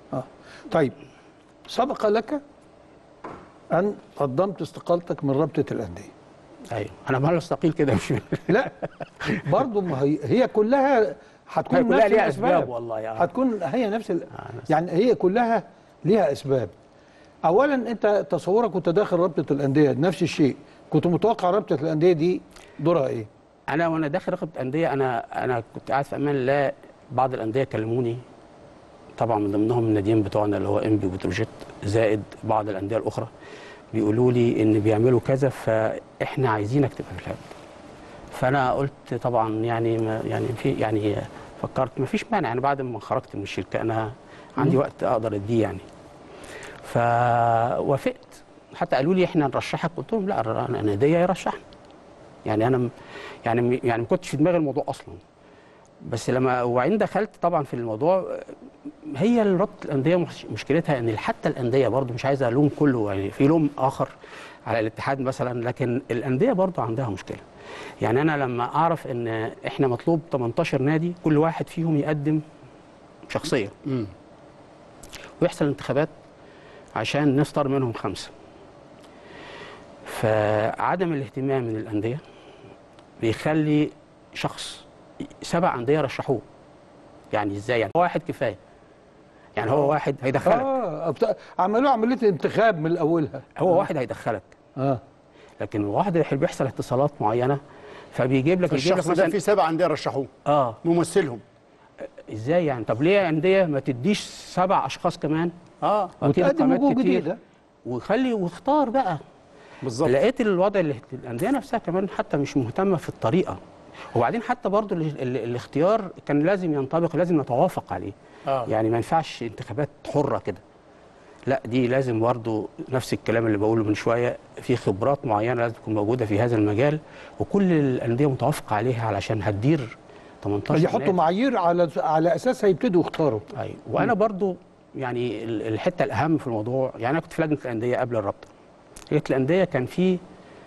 اه طيب سبق لك ان قدمت استقالتك من رابطه الانديه ايوه انا مره استقيل كده مش لا برضه ما هي هي كلها هتكون هي كلها نفس ليها الأسباب. أسباب والله يعني. هتكون هي نفس ال... نفس- يعني هي كلها ليها اسباب اولا انت تصورك كنت داخل رابطه الانديه نفس الشيء كنت متوقع رابطه الانديه دي دورها ايه انا وانا داخل رقبه انديه انا انا كنت قاعد في امان الله بعض الانديه كلموني طبعا من ضمنهم الناديين بتوعنا اللي هو انبي وبتروجيت زائد بعض الانديه الاخرى بيقولوا لي ان بيعملوا كذا فاحنا عايزينك تبقى في الهاب فانا قلت طبعا يعني ما يعني في يعني فكرت ما فيش مانع انا بعد ما خرجت من الشركه انا عندي وقت اقدر اديه يعني فوافقت حتى قالوا لي احنا نرشحك قلت لهم لا انا ناديه يرشحني يعني انا م- يعني م- يعني ما كنتش في دماغي الموضوع اصلا بس لما وبعدين دخلت طبعا في الموضوع هي رابطه الانديه مش- مشكلتها ان حتى الانديه برضو مش عايزه الوم كله يعني في لوم اخر على الاتحاد مثلا لكن الانديه برضو عندها مشكله يعني انا لما اعرف ان احنا مطلوب 18 نادي كل واحد فيهم يقدم شخصيه ويحصل انتخابات عشان نختار منهم خمسه فعدم الاهتمام من الانديه بيخلي شخص سبع انديه رشحوه يعني ازاي يعني هو واحد كفايه يعني هو واحد هيدخلك اه أبت- عملوا عمليه انتخاب من اولها هو واحد هيدخلك اه لكن واحد اللي بيحصل اتصالات معينه فبيجيب لك يجيب لك الشخص ده مثلا في سبع انديه رشحوه اه ممثلهم ازاي يعني طب ليه انديه ما تديش سبع اشخاص كمان اه وأكيد وتقدم قامات وجوه كتير. جديده وخلي واختار بقى بالظبط لقيت الوضع اللي الانديه نفسها كمان حتى مش مهتمه في الطريقه وبعدين حتى برضو ال ال الاختيار كان لازم ينطبق لازم نتوافق عليه آه. يعني ما ينفعش انتخابات حره كده لا دي لازم برضو نفس الكلام اللي بقوله من شويه في خبرات معينه لازم تكون موجوده في هذا المجال وكل الانديه متوافقه عليها علشان هتدير 18 يحطوا نادي. معايير على على اساسها يبتدوا يختاروا ايوه وانا برضو يعني ال- الحته الاهم في الموضوع يعني انا كنت في لجنه الانديه قبل الرابطه لجنه الانديه كان في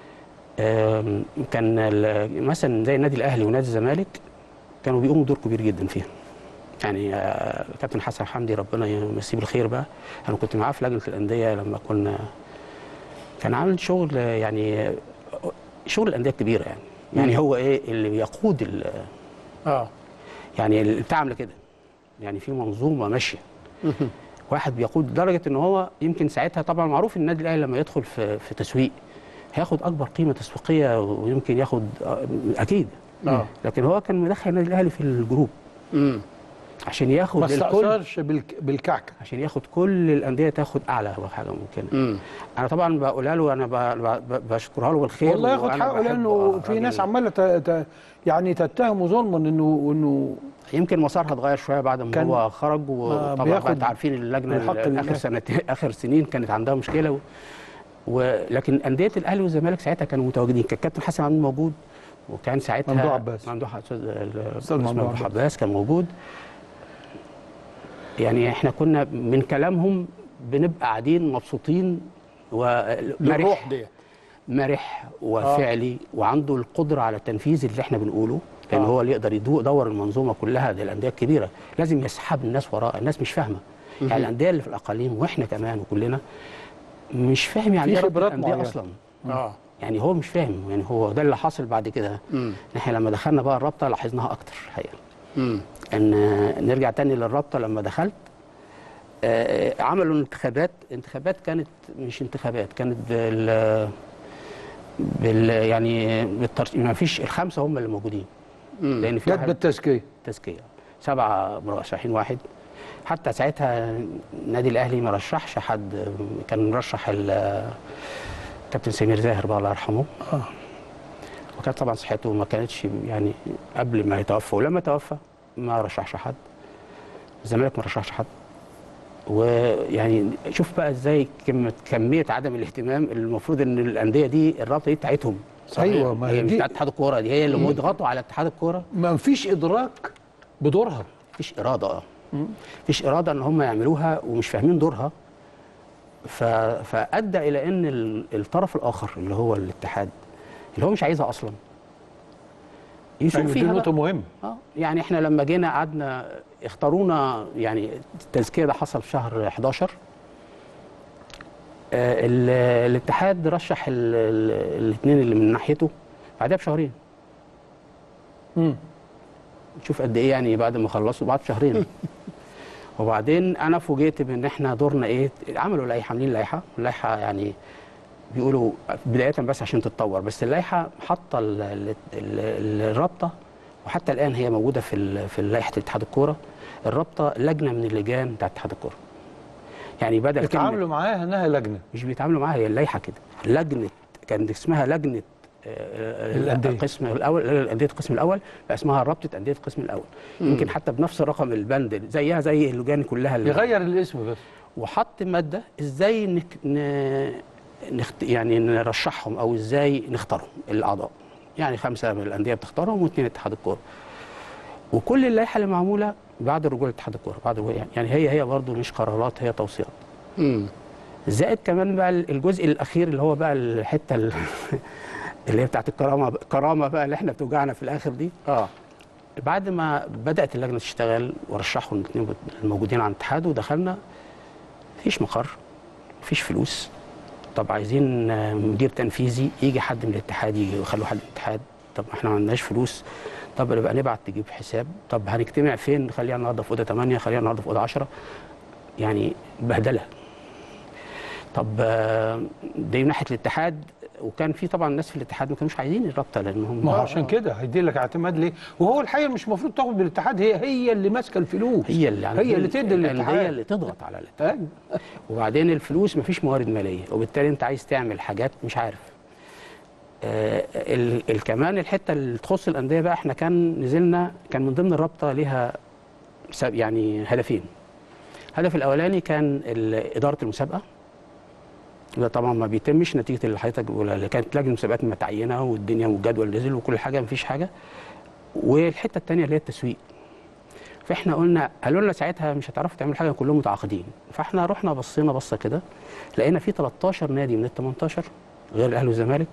آم، كان ال- مثلا زي النادي الاهلي ونادي الزمالك كانوا بيقوموا دور كبير جدا فيها يعني آه، كابتن حسن حمدي ربنا يمسيه بالخير بقى انا كنت معاه في لجنه الانديه لما كنا كان عامل شغل آه، يعني آه، شغل الانديه الكبيره يعني يعني هو ايه اللي بيقود ال- اه يعني البتاع عامله كده يعني في منظومه ماشيه واحد بيقود لدرجه ان هو يمكن ساعتها طبعا معروف ان النادي الاهلي لما يدخل في في تسويق هياخد اكبر قيمه تسويقيه ويمكن ياخد آه، اكيد اه لكن هو كان مدخل النادي الاهلي في الجروب امم عشان ياخد ما الكل استأثرش بالك... بالكعكه عشان ياخد كل الانديه تاخد اعلى حاجه ممكنه امم انا طبعا بقولها له انا ب- ب- بشكرها له بالخير والله ياخد وأنا حقه بحبه. لانه آه، في ناس راجل- عماله ت... ت... يعني تتهمه ظلما انه انه يمكن مسارها اتغير شويه بعد ما كان- هو خرج وطبعا بقى بياخد انت عارفين اللجنه الحق ال- اخر لله. سنتين اخر سنين كانت عندها مشكله و... ولكن انديه الاهلي والزمالك ساعتها كانوا متواجدين كان كابتن حسن عبد موجود وكان ساعتها ممدوح عباس. ممدوح عباس أستاذ ممدوح ممدوح عباس. عباس كان موجود يعني احنا كنا من كلامهم بنبقى قاعدين مبسوطين ومرح الروح دي مرح وفعلي وعنده القدره على تنفيذ اللي احنا بنقوله لان آه. هو اللي يقدر يدو- يدور المنظومه كلها دي الانديه الكبيره لازم يسحب الناس وراه الناس مش فاهمه يعني الانديه اللي في الاقاليم واحنا كمان وكلنا مش فاهم يعني في ايه رابطة خبرات الانديه معينة. اصلا اه يعني هو مش فاهم يعني هو ده اللي حاصل بعد كده امم احنا لما دخلنا بقى الرابطه لاحظناها اكتر الحقيقه امم ان نرجع تاني للرابطه لما دخلت آه، عملوا انتخابات انتخابات كانت مش انتخابات كانت بال بال يعني بالترتيب ما فيش الخمسه هم اللي موجودين لان في جت واحد بالتزكيه تزكيه سبعه مرشحين واحد حتى ساعتها النادي الاهلي ما رشحش حد كان مرشح ال- كابتن سمير زاهر بقى الله يرحمه اه وكانت طبعا صحته ما كانتش يعني قبل ما يتوفى ولما توفى ما رشحش حد الزمالك ما رشحش حد ويعني شوف بقى ازاي كمية, كميه عدم الاهتمام اللي المفروض ان الانديه دي الرابطه دي بتاعتهم أيوة، ما هي هي مش دي- بتاعت اتحاد الكوره دي هي اللي بيضغطوا على اتحاد الكوره ما فيش ادراك بدورها مفيش اراده اه مفيش اراده ان هم يعملوها ومش فاهمين دورها ف... فادى الى ان ال- الطرف الاخر اللي هو الاتحاد اللي هو مش عايزها اصلا يشوف أيوة، دي فيها نقطه بقى. مهمه اه يعني احنا لما جينا قعدنا اختارونا يعني التزكيه ده حصل في شهر 11 آه ال- الاتحاد رشح الاثنين اللي من ناحيته بعدها بشهرين مم. شوف قد ايه يعني بعد ما خلصوا بعد شهرين وبعدين انا فوجئت بان احنا دورنا ايه عملوا لائحه عاملين لائحه اللائحه يعني بيقولوا بدايه بس عشان تتطور بس اللائحه حاطه ال- ال- ال- الرابطه وحتى الان هي موجوده في ال- في لائحه اتحاد الكوره الرابطه لجنه من اللجان بتاعت اتحاد الكوره يعني بدل كلمة- اتعاملوا معاها انها لجنه مش بيتعاملوا معاها هي اللائحه كده لجنه كان اسمها لجنه آه، آه، الأندية. القسم الاول الانديه القسم الاول بقى اسمها رابطه انديه القسم الاول يمكن حتى بنفس رقم البند زيها زي اللجان كلها اللي يغير الاسم بس وحط ماده ازاي نك... ن... نخت... يعني نرشحهم او ازاي نختارهم الاعضاء يعني خمسه من الانديه بتختارهم واثنين اتحاد الكوره وكل اللائحه اللي معموله بعد الرجوع لاتحاد الكوره بعد الرجوع يعني- يعني هي هي برضو مش قرارات هي توصيات امم زائد كمان بقى الجزء الاخير اللي هو بقى الحته ال- اللي هي بتاعت الكرامه الكرامه بقى اللي احنا بتوجعنا في الاخر دي اه بعد ما بدات اللجنه تشتغل ورشحوا الاثنين الموجودين على الاتحاد ودخلنا مفيش مقر مفيش فلوس طب عايزين آه، مدير تنفيذي يجي حد من الاتحاد يجي يخلوا حد من الاتحاد طب احنا ما عندناش فلوس طب نبقى نبعت تجيب حساب طب هنجتمع فين خليها النهارده في اوضه 8 خليها النهارده في اوضه 10 يعني بهدله طب آه، دي من ناحيه الاتحاد وكان في طبعا ناس في الاتحاد ما كانوش عايزين الرابطه لانهم ما هو عشان كده هيدي لك اعتماد ليه وهو الحقيقه مش المفروض تاخد بالاتحاد هي هي اللي ماسكه الفلوس هي اللي هي اللي تدي الانديه للاتحاد اللي تضغط على الاتحاد أيوة. وبعدين الفلوس مفيش موارد ماليه وبالتالي انت عايز تعمل حاجات مش عارف آه ال- ال- كمان الحته اللي تخص الانديه بقى احنا كان نزلنا كان من ضمن الرابطه ليها سب- يعني هدفين الهدف الاولاني كان ال- اداره المسابقه ده طبعا ما بيتمش نتيجه اللي حضرتك بتقولها اللي كانت لجنه المسابقات متعينه والدنيا والجدول نزل وكل حاجه مفيش حاجه والحته الثانيه اللي هي التسويق فاحنا قلنا قالوا لنا ساعتها مش هتعرفوا تعملوا حاجه كلهم متعاقدين فاحنا رحنا بصينا بصه كده لقينا في 13 نادي من ال 18 غير الاهلي والزمالك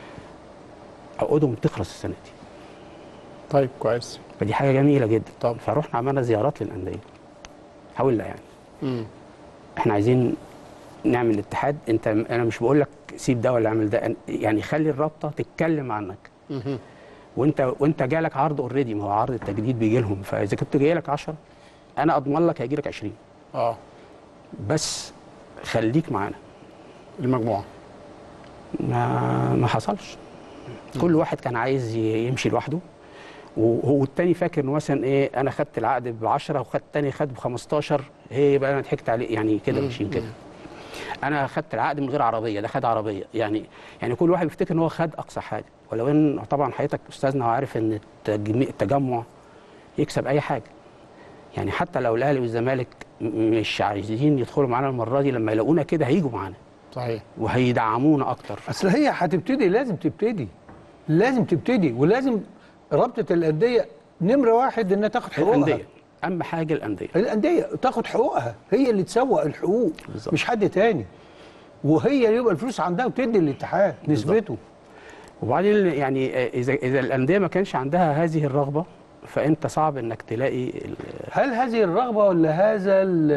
عقودهم بتخلص السنه دي طيب كويس فدي حاجه جميله جدا طب. فروحنا عملنا زيارات للانديه حاولنا يعني امم احنا عايزين نعمل اتحاد انت انا مش بقول لك سيب ده ولا اعمل ده يعني خلي الرابطه تتكلم عنك مهم. وانت وانت جالك عرض اوريدي ما هو عرض التجديد بيجي لهم فاذا كنت جاي لك 10 انا اضمن لك هيجي لك 20 اه بس خليك معانا المجموعه ما ما حصلش كل واحد كان عايز ي- يمشي لوحده وهو التاني فاكر انه مثلا ايه انا خدت العقد ب 10 وخدت التاني خد ب 15 هي يبقى انا ضحكت عليه يعني كده ماشيين كده انا خدت العقد من غير عربيه ده خد عربيه يعني يعني كل واحد بيفتكر ان هو خد اقصى حاجه ولو ان طبعا حضرتك استاذنا وعارف ان التجمي- التجمع يكسب اي حاجه يعني حتى لو الاهلي والزمالك م- مش عايزين يدخلوا معانا المره دي لما يلاقونا كده هيجوا معانا صحيح وهيدعمونا اكتر اصل هي هتبتدي لازم تبتدي لازم تبتدي ولازم رابطه الانديه نمره واحد انها تاخد حقوقها الانديه اهم حاجه الانديه الانديه تاخد حقوقها هي اللي تسوق الحقوق بالظبط. مش حد تاني وهي يبقى الفلوس عندها وتدي للاتحاد نسبته وبعدين يعني اذا اذا الانديه ما كانش عندها هذه الرغبه فانت صعب انك تلاقي ال- هل هذه الرغبه ولا هذا ال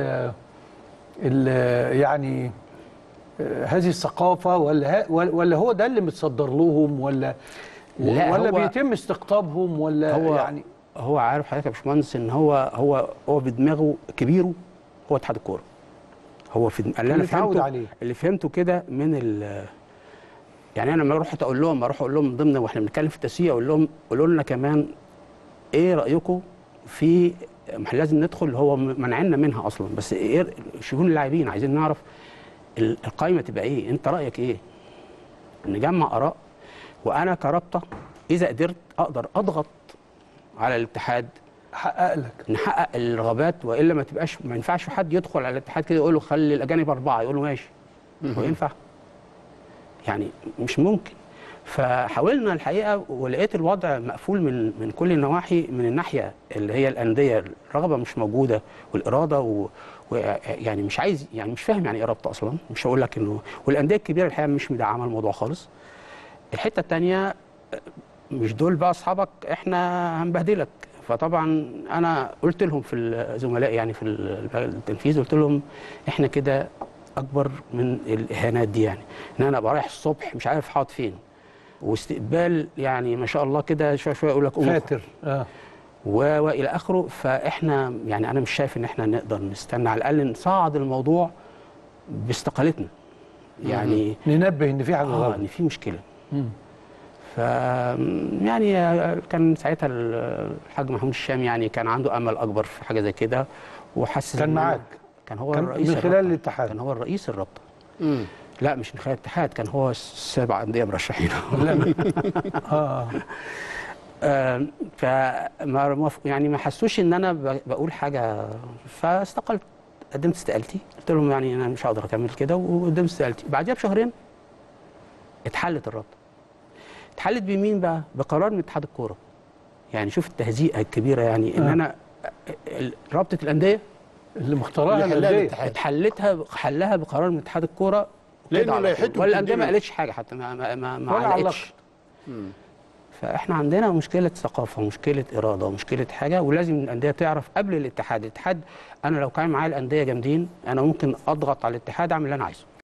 ال يعني آه، هذه الثقافه ولا ها- ولا هو ده اللي متصدر لهم ولا لا، ولا هو- بيتم استقطابهم ولا هو يعني هو عارف حضرتك يا باشمهندس ان هو هو هو بدماغه كبيره هو اتحاد الكوره هو في اللي انا اللي اتعود فهمته عليه. اللي فهمته كده من ال يعني انا لما رحت اقول لهم اروح اقول لهم من ضمن واحنا بنتكلم في التسويق اقول لهم قولوا لنا كمان ايه رايكم في ما احنا لازم ندخل هو منعنا منها اصلا بس ايه شؤون اللاعبين عايزين نعرف ال- القائمه تبقى ايه انت رايك ايه نجمع اراء وانا كرابطه اذا قدرت اقدر اضغط على الاتحاد حقق لك نحقق الرغبات والا ما تبقاش ما ينفعش حد يدخل على الاتحاد كده يقول له خلي الاجانب اربعه يقول له ماشي هو ينفع يعني مش ممكن فحاولنا الحقيقه ولقيت الوضع مقفول من من كل النواحي من الناحيه اللي هي الانديه الرغبه مش موجوده والاراده و ويعني مش عايز يعني مش فاهم يعني ايه رابطه اصلا مش هقول لك انه والانديه الكبيره الحقيقه مش مدعمه الموضوع خالص الحته الثانيه مش دول بقى اصحابك احنا هنبهدلك فطبعا انا قلت لهم في الزملاء يعني في التنفيذ قلت لهم احنا كده اكبر من الاهانات دي يعني ان انا ابقى رايح الصبح مش عارف هقعد فين واستقبال يعني ما شاء الله كده شويه شويه يقول لك قوم فاتر اه و- والى اخره فاحنا يعني انا مش شايف ان احنا نقدر نستنى على الاقل نصعد الموضوع باستقالتنا يعني ننبه ان في حاجه اه غلط ان في مشكله مم. ف يعني كان ساعتها الحاج محمود الشام يعني كان عنده امل اكبر في حاجه زي كده وحس كان إن أنا- معاك؟ كان هو كان الرئيس من خلال الرابطة. الاتحاد. كان هو الرئيس الرابطه مم. لا مش من خلال الاتحاد كان هو السبع انديه مرشحين اه آه، فما ما- يعني ما حسوش ان انا ب- بقول حاجه فاستقلت قدمت استقالتي قلت لهم يعني انا مش هقدر اكمل كده وقدمت استقالتي بعدها بشهرين اتحلت الرابطه اتحلت بمين بقى بقرار من اتحاد الكوره يعني شوف التهزيئه الكبيره يعني ان آه. انا ال- رابطه الانديه اللي مختارها اللي حلها الانديه الاتحاد. اتحلتها حلها بقرار من اتحاد الكوره لأنه كده على طول. لائحته والانديه ما بتديله. قالتش حاجه حتى ما ما ما, ما ولا علقتش علقت. مم. فاحنا عندنا مشكله ثقافه ومشكله اراده ومشكله حاجه ولازم الانديه تعرف قبل الاتحاد الاتحاد انا لو كان معايا الانديه جامدين انا ممكن اضغط على الاتحاد اعمل اللي انا عايزه